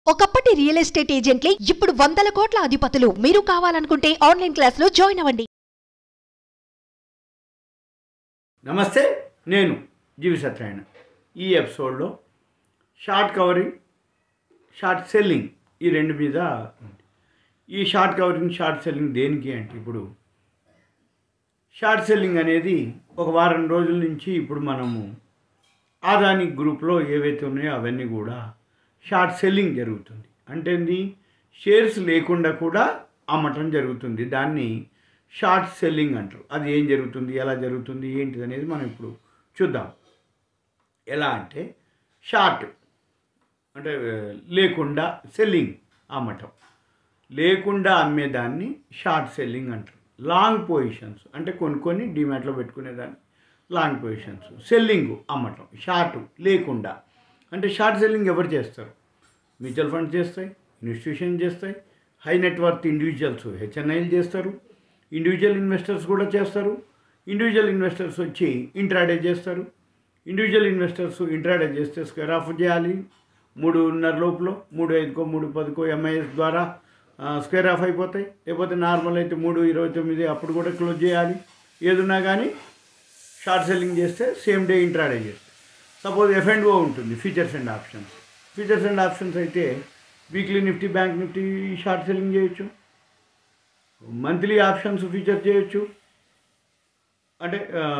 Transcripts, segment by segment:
ఒకప్పటి real estate ఏజెంట్లే ఇప్పుడు వందల కోట్ల అధిపతులు మీరు కావాలనుకుంటే ఆన్లైన్ క్లాసులో జాయిన్ అవ్వండి నమస్తే నేను జీవి సత్యనారాయణ ఈ ఎపిసోడ్లో షార్ట్ కవరింగ్ షార్ట్ సెల్లింగ్ ఈ రెండు మీద ఉంది ఈ షార్ట్ కవరింగ్ షార్ట్ సెల్లింగ్ దేనికి అంటే ఇప్పుడు షార్ట్ సెల్లింగ్ అనేది ఒక వారం రోజుల నుంచి ఇప్పుడు మనము ఆదాని గ్రూప్లో ఏవైతే ఉన్నాయో అవన్నీ కూడా షార్ట్ సెల్లింగ్ జరుగుతుంది అంటే ఏంది షేర్స్ లేకుండా కూడా అమ్మటం జరుగుతుంది దాన్ని షార్ట్ సెల్లింగ్ అంటారు అది ఏం జరుగుతుంది ఎలా జరుగుతుంది ఏంటిది అనేది మనం ఇప్పుడు చూద్దాం ఎలా అంటే షార్ట్ అంటే ఆ, లేకుండా సెల్లింగ్ అమ్మటం లేకుండా అమ్మేదాన్ని షార్ట్ సెల్లింగ్ అంటారు లాంగ్ పొజిషన్స్ అంటే కొన్ని కొన్ని డిమాట్లో పెట్టుకునేదాన్ని లాంగ్ పొజిషన్స్ సెల్లింగ్ అమ్మటం షార్ట్ లేకుండా అంటే షార్ట్ సెల్లింగ్ ఎవరు చేస్తారు మ్యూచువల్ ఫండ్స్ చేస్తాయి ఇన్స్టిట్యూషన్ చేస్తాయి హై నెట్వర్త్ ఇండివిజువల్స్ హెచ్ఎన్ఐలు చేస్తారు ఇండివిజువల్ ఇన్వెస్టర్స్ కూడా చేస్తారు ఇండివిజువల్ ఇన్వెస్టర్స్ వచ్చి ఇంట్రాడే చేస్తారు ఇండివిజువల్ ఇన్వెస్టర్స్ ఇంట్రాడే చేస్తే స్క్వేర్ ఆఫ్ చేయాలి మూడున్నర లోపల మూడు ఐదుకో మూడు పదికో ఎంఐఎస్ ద్వారా ఆ, స్క్వేర్ ఆఫ్ అయిపోతాయి లేకపోతే నార్మల్ అయితే మూడు ఇరవై తొమ్మిది అప్పుడు కూడా క్లోజ్ చేయాలి ఏదున్నా కానీ షార్ట్ సెల్లింగ్ చేస్తే సేమ్ డే ఇంట్రాడే చేస్తే సపోజ్ ఎఫ్ అండ్ ఓ ఉంటుంది futures and options futures and options అయితే weekly Nifty bank Nifty short selling చేయొచ్చు మంత్లీ ఆప్షన్స్ ఫీచర్ చేయొచ్చు అంటే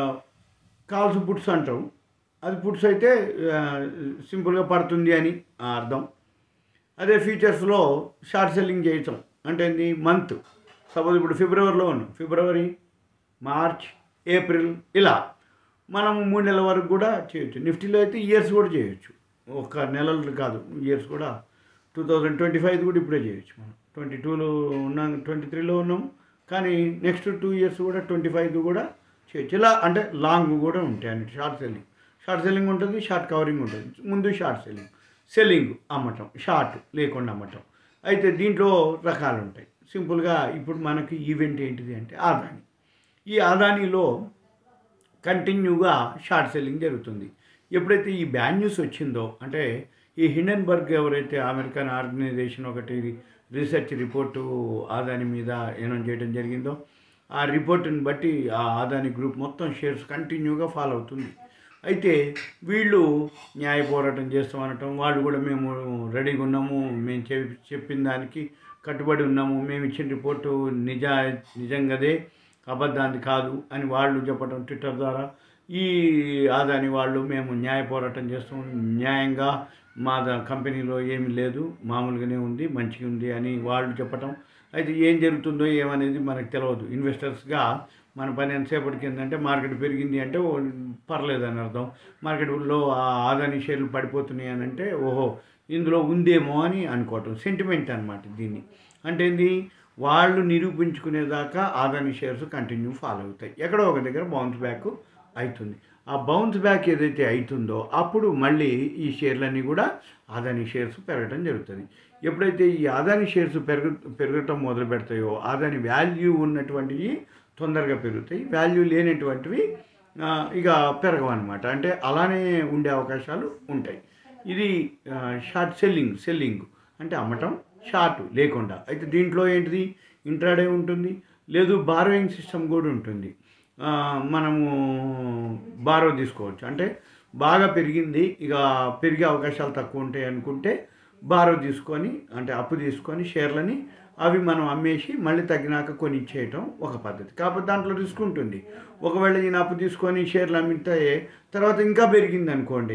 కాల్స్ పుట్స్ అంటాం అది పుట్స్ అయితే సింపుల్గా పడుతుంది అని ఆ అర్థం అదే ఫీచర్స్లో షార్ట్ సెల్లింగ్ చేయటం అంటే ఏంది మంత్ సపోజ్ ఇప్పుడు ఫిబ్రవరిలో ఉన్నాం ఫిబ్రవరి మార్చ్ ఏప్రిల్ ఇలా మనం మూడు నెలల వరకు కూడా చేయొచ్చు నిఫ్టీలో అయితే ఇయర్స్ కూడా చేయొచ్చు ఒక నెలలు కాదు ఇయర్స్ కూడా టూ థౌజండ్ ట్వంటీ ఫైవ్ కూడా ఇప్పుడే చేయొచ్చు మనం ట్వంటీ టూలో ఉన్నాం ట్వంటీ త్రీలో ఉన్నాం కానీ నెక్స్ట్ టూ ఇయర్స్ కూడా ట్వంటీ ఫైవ్ కూడా చేయొచ్చు ఇలా అంటే లాంగ్ కూడా ఉంటాయి అన్నట్టు షార్ట్ సెల్లింగ్ షార్ట్ సెల్లింగ్ ఉంటుంది షార్ట్ కవరింగ్ ఉంటుంది ముందు షార్ట్ సెల్లింగ్ సెల్లింగ్ అమ్మటం షార్ట్ లేకుండా అమ్మటం అయితే దీంట్లో రకాలు ఉంటాయి సింపుల్గా ఇప్పుడు మనకి ఈవెంట్ ఏంటిది అంటే ఆదాని ఈ ఆదానిలో కంటిన్యూగా షార్ట్ సెల్లింగ్ జరుగుతుంది ఎప్పుడైతే ఈ బ్యాన్ న్యూస్ వచ్చిందో అంటే ఈ హిండెన్బర్గ్ ఎవరైతే అమెరికన్ ఆర్గనైజేషన్ ఒకటి రీసెర్చ్ రిపోర్టు ఆదాని మీద ఏనం చేయడం జరిగిందో ఆ రిపోర్ట్ని బట్టి ఆ ఆదాని గ్రూప్ మొత్తం షేర్స్ కంటిన్యూగా ఫాలో అవుతుంది అయితే వీళ్ళు న్యాయ పోరాటం చేస్తామనటం వాళ్ళు కూడా మేము రెడీగా ఉన్నాము మేము చెప్ చెప్పిన దానికి కట్టుబడి ఉన్నాము మేము ఇచ్చిన రిపోర్టు నిజా నిజంగాదే అబద్ధాన్ని కాదు అని వాళ్ళు చెప్పడం ట్విట్టర్ ద్వారా ఈ ఆదాని వాళ్ళు మేము న్యాయ పోరాటం చేస్తాం న్యాయంగా మా ద- కంపెనీలో ఏమీ లేదు మామూలుగానే ఉంది మంచిగా ఉంది అని వాళ్ళు చెప్పటం అయితే ఏం జరుగుతుందో ఏమనేది మనకు తెలియదు ఇన్వెస్టర్స్గా మన పని ఎంతసేపటికి ఏంటంటే మార్కెట్ పెరిగింది అంటే ఓ పర్లేదు అని అర్థం మార్కెట్లో ఆ ఆదాని షేర్లు పడిపోతున్నాయి అని అంటే ఓహో ఇందులో ఉందేమో అని అనుకోవటం సెంటిమెంట్ అనమాట దీన్ని అంటే ఏంది వాళ్ళు నిరూపించుకునేదాకా ఆదాని షేర్స్ కంటిన్యూ ఫాలో అవుతాయి ఎక్కడో ఒక దగ్గర బౌన్స్ బ్యాక్ అవుతుంది ఆ బౌన్స్ బ్యాక్ ఏదైతే అవుతుందో అప్పుడు మళ్ళీ ఈ షేర్లన్నీ కూడా ఆదాని షేర్స్ పెరగడం జరుగుతుంది ఎప్పుడైతే ఈ ఆదాని షేర్స్ పెరగ పెరగటం మొదలు పెడతాయో ఆదాని వాల్యూ ఉన్నటువంటివి తొందరగా పెరుగుతాయి వాల్యూ లేనటువంటివి ఆ, ఇక పెరగవన్నమాట అంటే అలానే ఉండే అవకాశాలు ఉంటాయి ఇది ఆ, షార్ట్ సెల్లింగ్ సెల్లింగ్ అంటే అమ్మటం షార్ట్ లేకుండా అయితే దీంట్లో ఏంటిది ఇంట్రాడే ఉంటుంది లేదు బారోయింగ్ సిస్టమ్ కూడా ఉంటుంది ఆ, మనము బారో తీసుకోవచ్చు అంటే బాగా పెరిగింది ఇక పెరిగే అవకాశాలు తక్కువ ఉంటాయి అనుకుంటే బారో తీసుకొని అంటే అప్పు తీసుకొని షేర్లని అవి మనం అమ్మేసి మళ్ళీ తగ్గినాక కొని ఇచ్చేయటం ఒక పద్ధతి కాకపోతే దాంట్లో రిస్క్ ఉంటుంది ఒకవేళ ఈయన అప్పు తీసుకొని షేర్లు అమ్మితే తర్వాత ఇంకా పెరిగింది అనుకోండి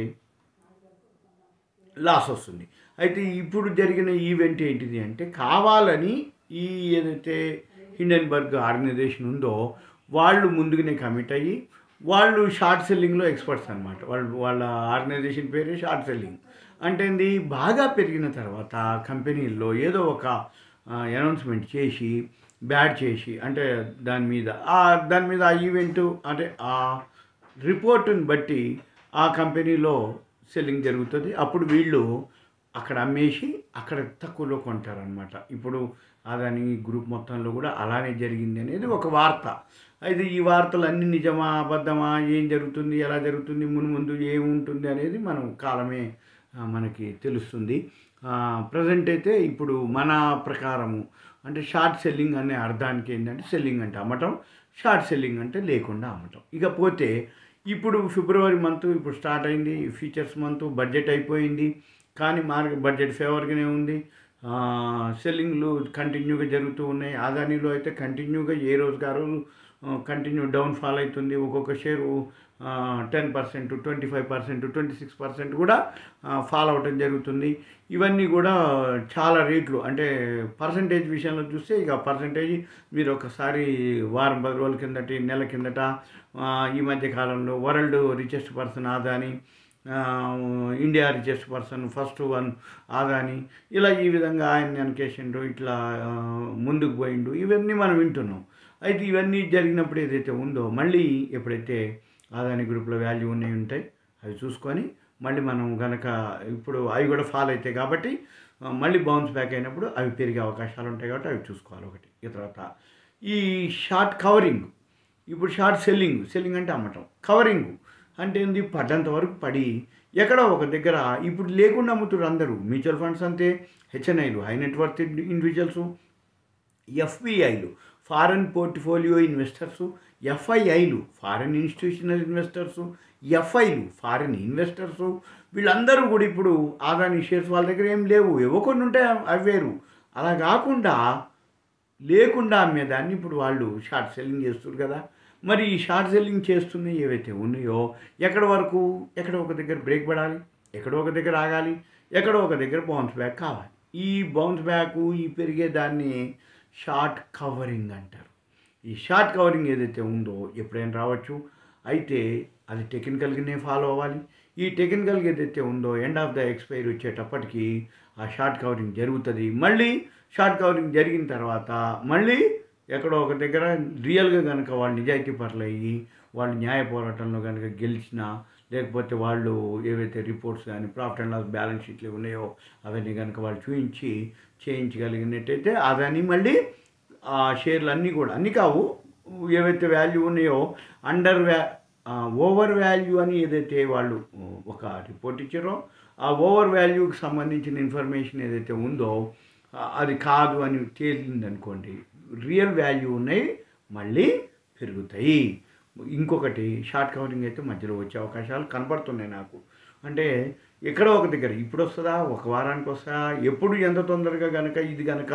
లాస్ వస్తుంది అయితే ఇప్పుడు జరిగిన ఈవెంట్ ఏంటిది అంటే కావాలని ఈ ఏదైతే హిండెన్బర్గ్ ఆర్గనైజేషన్ ఉందో వాళ్ళు ముందుగానే కమిట్ అయ్యి వాళ్ళు షార్ట్ సెల్లింగ్లో ఎక్స్పర్ట్స్ అనమాట వాళ్ళు వాళ్ళ ఆర్గనైజేషన్ పేరే షార్ట్ సెల్లింగ్ అంటే ఏంది బాగా పెరిగిన తర్వాత కంపెనీల్లో ఏదో ఒక అనౌన్స్మెంట్ చేసి బ్యాడ్ చేసి అంటే దాని మీద ఆ దాని మీద ఆ ఈవెంట్ అంటే ఆ రిపోర్టుని బట్టి ఆ కంపెనీలో సెల్లింగ్ జరుగుతుంది అప్పుడు వీళ్ళు అక్కడ అమ్మేసి అక్కడ తక్కువలో కొంటారనమాట ఇప్పుడు అదాని గ్రూప్ మొత్తంలో కూడా అలానే జరిగింది అనేది ఒక వార్త అయితే ఈ వార్తలు అన్ని నిజమా అబద్ధమా ఏం జరుగుతుంది ఎలా జరుగుతుంది మును ముందు ఏముంటుంది అనేది మనం కాలమే ఆ, మనకి తెలుస్తుంది ప్రజెంట్ అయితే ఇప్పుడు మన ప్రకారము అంటే షార్ట్ సెల్లింగ్ అనే అర్థానికి ఏంటంటే సెల్లింగ్ అంటే అమ్మటం షార్ట్ సెల్లింగ్ అంటే లేకుండా అమ్మటం ఇకపోతే ఇప్పుడు ఫిబ్రవరి మంత్ ఇప్పుడు స్టార్ట్ అయింది ఫీచర్స్ మంత్ బడ్జెట్ అయిపోయింది కానీ మార్కెట్ బడ్జెట్ ఫేవర్గానే ఉంది సెల్లింగ్లు కంటిన్యూగా జరుగుతూ ఉన్నాయి ఆదానీలో అయితే కంటిన్యూగా ఏ రోజుకి ఆ రోజు కంటిన్యూ డౌన్ ఫాల్ అవుతుంది ఒక్కొక్క share ten percent twenty five percent twenty six percent కూడా ఫాల్ అవటం జరుగుతుంది ఇవన్నీ కూడా చాలా రేట్లు అంటే పర్సంటేజ్ విషయంలో చూస్తే ఇక పర్సంటేజ్ మీరు ఒకసారి వారం పది రోజుల కిందటి నెల కిందట ఆ, ఈ మధ్య కాలంలో వరల్డ్ రిచెస్ట్ పర్సన్ ఆదాని ఆ, India richest person first one Adani ఇలా ఈ విధంగా ఆయన వెనకేసిండు ఇట్లా ఆ, ముందుకు పోయిండు ఇవన్నీ మనం వింటున్నాం అయితే ఇవన్నీ జరిగినప్పుడు ఏదైతే ఉందో మళ్ళీ ఎప్పుడైతే ఆదాని గ్రూప్లో వాల్యూ ఉన్నాయి ఉంటాయి అవి చూసుకొని మళ్ళీ మనం గనక ఇప్పుడు అవి కూడా ఫాల్ అవుతాయి కాబట్టి ఆ, మళ్ళీ బౌన్స్ బ్యాక్ అయినప్పుడు అవి పెరిగే అవకాశాలు ఉంటాయి కాబట్టి అవి చూసుకోవాలి ఒకటి ఈ తర్వాత ఈ షార్ట్ కవరింగ్ ఇప్పుడు షార్ట్ సెల్లింగ్ సెల్లింగ్ అంటే అమ్మటం కవరింగ్ అంటే ఏంది పడ్డంత వరకు పడి ఎక్కడో ఒక దగ్గర ఇప్పుడు లేకుండా అమ్ముతున్నారు అందరూ మ్యూచువల్ ఫండ్స్ అంతే హెచ్ఎన్ఐలు హై నెట్వర్త్ ఇండివిజువల్స్ ఎఫ్పిఐలు ఫారెన్ పోర్ట్ఫోలియో ఇన్వెస్టర్సు ఎఫ్ఐఐలు ఫారెన్ ఇన్స్టిట్యూషనల్ ఇన్వెస్టర్సు ఎఫ్ఐలు ఫారెన్ ఇన్వెస్టర్సు వీళ్ళందరూ కూడా ఇప్పుడు ఆదాని షేర్స్ వాళ్ళ దగ్గర ఏం లేవు ఏవో కొన్ని ఉంటాయి అవి వేరు అలా కాకుండా లేకుండా అమ్మేదాన్ని ఇప్పుడు వాళ్ళు షార్ట్ సెల్లింగ్ చేస్తారు కదా మరి ఈ షార్ట్ సెల్లింగ్ చేస్తున్నాయి ఏవైతే ఉన్నాయో ఎక్కడ వరకు ఎక్కడ ఒక దగ్గర బ్రేక్ పడాలి ఎక్కడో ఒక దగ్గర ఆగాలి ఎక్కడో ఒక దగ్గర బౌన్స్ బ్యాక్ కావాలి ఈ బౌన్స్ బ్యాక్ ఈ పెరిగే దాన్ని షార్ట్ కవరింగ్ అంటారు ఈ షార్ట్ కవరింగ్ ఏదైతే ఉందో ఎప్పుడైనా రావచ్చు అయితే అది టెక్నికల్గానే ఫాలో అవ్వాలి ఈ టెక్నికల్గా ఏదైతే ఉందో ఎండ్ ఆఫ్ ద ఎక్స్పైరీ వచ్చేటప్పటికి ఆ షార్ట్ కవరింగ్ జరుగుతుంది మళ్ళీ షార్ట్ కవరింగ్ జరిగిన తర్వాత మళ్ళీ ఎక్కడో ఒక దగ్గర రియల్గా కనుక వాళ్ళు నిజాయితీ పరులయ్యి వాళ్ళు న్యాయ పోరాటంలో కనుక గెలిచినా లేకపోతే వాళ్ళు ఏవైతే రిపోర్ట్స్ కానీ ప్రాఫిట్ అండ్ లాస్ బ్యాలెన్స్ షీట్లు ఉన్నాయో అవన్నీ కనుక వాళ్ళు చూపించి చేయించగలిగినట్టయితే అదని మళ్ళీ ఆ షేర్లు అన్నీ కూడా అన్నీ కావు ఏవైతే వాల్యూ ఉన్నాయో అండర్ వ్యా ఓవర్ వాల్యూ అని ఏదైతే వాళ్ళు ఒక రిపోర్ట్ ఇచ్చారో ఆ ఓవర్ వాల్యూకి సంబంధించిన ఇన్ఫర్మేషన్ ఏదైతే ఉందో ఆ, అది కాదు అని తేలింది అనుకోండి రియల్ వాల్యూ ఉన్నాయి మళ్ళీ పెరుగుతాయి ఇంకొకటి షార్ట్ కవరింగ్ అయితే మధ్యలో వచ్చే అవకాశాలు కనపడుతున్నాయి నాకు అంటే ఎక్కడో ఒక దగ్గర ఇప్పుడు వస్తుందా ఒక వారానికి వస్తుందా ఎప్పుడు ఎంత తొందరగా కనుక ఇది కనుక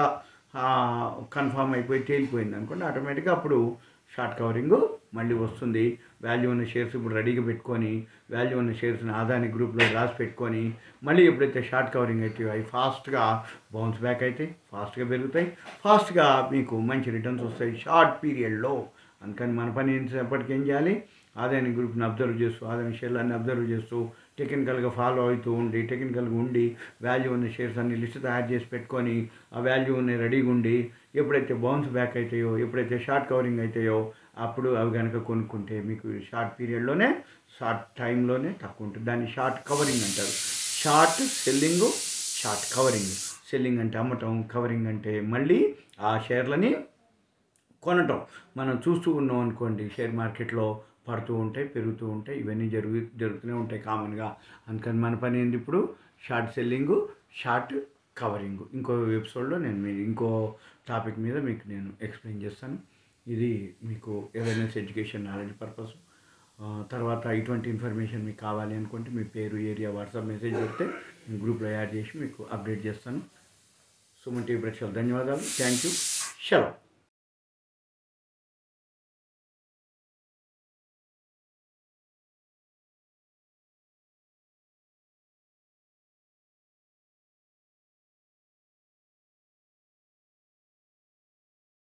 కన్ఫామ్ అయిపోయి తేలిపోయింది అనుకోండి ఆటోమేటిక్గా అప్పుడు షార్ట్ కవరింగ్ మళ్ళీ వస్తుంది వాల్యూ ఉన్న షేర్స్ ఇప్పుడు రెడీగా పెట్టుకొని వాల్యూ ఉన్న షేర్స్ని ఆదాని గ్రూప్లో రాసి పెట్టుకొని మళ్ళీ ఎప్పుడైతే షార్ట్ కవరింగ్ అయితే అవి ఫాస్ట్గా బౌన్స్ బ్యాక్ అయితే ఫాస్ట్గా పెరుగుతాయి ఫాస్ట్గా మీకు మంచి రిటర్న్స్ వస్తాయి షార్ట్ పీరియడ్లో అందుకని మన పని ఎప్పటికి ఏం చేయాలి ఆదాని గ్రూప్ని అబ్జర్వ్ చేస్తూ ఆదాని షేర్లన్నీ అబ్జర్వ్ చేస్తూ టెక్నికల్గా ఫాలో అవుతూ ఉండి టెక్నికల్గా ఉండి వాల్యూ ఉన్న షేర్స్ అన్ని లిస్ట్ తయారు చేసి పెట్టుకొని ఆ వాల్యూ ఉన్న రెడీగా ఉండి ఎప్పుడైతే బౌన్స్ బ్యాక్ అవుతాయో ఎప్పుడైతే షార్ట్ కవరింగ్ అవుతాయో అప్పుడు అవి కనుక కొనుక్కుంటే మీకు షార్ట్ పీరియడ్లోనే షార్ట్ టైంలోనే తక్కువ ఉంటుంది దాన్ని షార్ట్ కవరింగ్ అంటారు short selling short covering selling అంటే అమ్మటం కవరింగ్ అంటే మళ్ళీ ఆ షేర్లని కొనటం మనం చూస్తూ ఉన్నాం అనుకోండి షేర్ మార్కెట్లో పడుతూ ఉంటాయి పెరుగుతూ ఉంటాయి ఇవన్నీ జరుగు జరుగుతూనే ఉంటాయి కామన్గా అందుకని మన పని ఏంది ఇప్పుడు షార్ట్ సెల్లింగ్ షార్ట్ కవరింగ్ ఇంకో ఎపిసోడ్లో నేను మీ ఇంకో టాపిక్ మీద మీకు నేను ఎక్స్ప్లెయిన్ చేస్తాను ఇది మీకు అవేర్నెస్ ఎడ్యుకేషన్ నాలెడ్జ్ పర్పస్ తర్వాత ఇటువంటి ఇన్ఫర్మేషన్ మీకు కావాలి అనుకుంటే మీ పేరు ఏరియా వాట్సాప్ మెసేజ్ పెడితే నేను గ్రూప్లో యాడ్ చేసి మీకు అప్డేట్ చేస్తాను సుమన్ టీవీ ప్రేక్షకులు ధన్యవాదాలు థ్యాంక్ యూ షలో